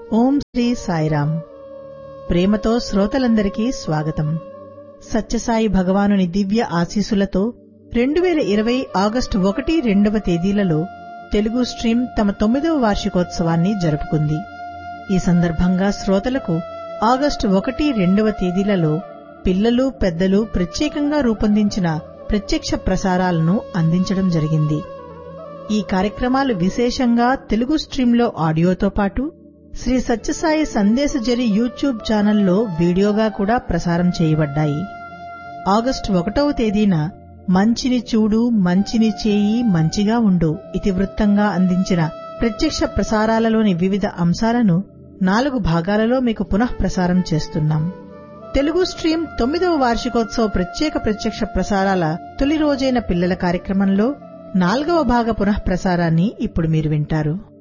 ఓం శ్రీ సాయిరాం ప్రేమతో శ్రోతలందరికీ స్వాగతం సత్యసాయి భగవానుని దివ్య ఆశీసులతో రెండు వేల ఇరవై ఆగస్టు ఒకటి రెండవ తేదీలలో తెలుగు స్ట్రీమ్ తమ తొమ్మిదవ వార్షికోత్సవాన్ని జరుపుకుంది ఈ సందర్భంగా శ్రోతలకు ఆగస్టు ఒకటి రెండవ తేదీలలో పిల్లలు పెద్దలు ప్రత్యేకంగా రూపొందించిన ప్రత్యక్ష ప్రసారాలను అందించడం జరిగింది ఈ కార్యక్రమాలు విశేషంగా తెలుగు స్ట్రీంలో ఆడియోతో పాటు శ్రీ సత్యసాయి సందేశజరి యూట్యూబ్ ఛానల్లో వీడియోగా కూడా ప్రసారం చేయబడ్డాయి ఆగస్టు ఒకటవ తేదీన మంచిని చూడు మంచిని చేయి మంచిగా ఉండు ఇతివృత్తంగా అందించిన ప్రత్యక్ష ప్రసారాలలోని వివిధ అంశాలను నాలుగు భాగాలలో మీకు పునః ప్రసారం చేస్తున్నాం తెలుగు స్ట్రీమ్ తొమ్మిదవ వార్షికోత్సవ ప్రత్యేక ప్రత్యక్ష ప్రసారాల తొలి రోజైన పిల్లల కార్యక్రమంలో నాలుగవ భాగ పునః ప్రసారాన్ని ఇప్పుడు మీరు వింటారు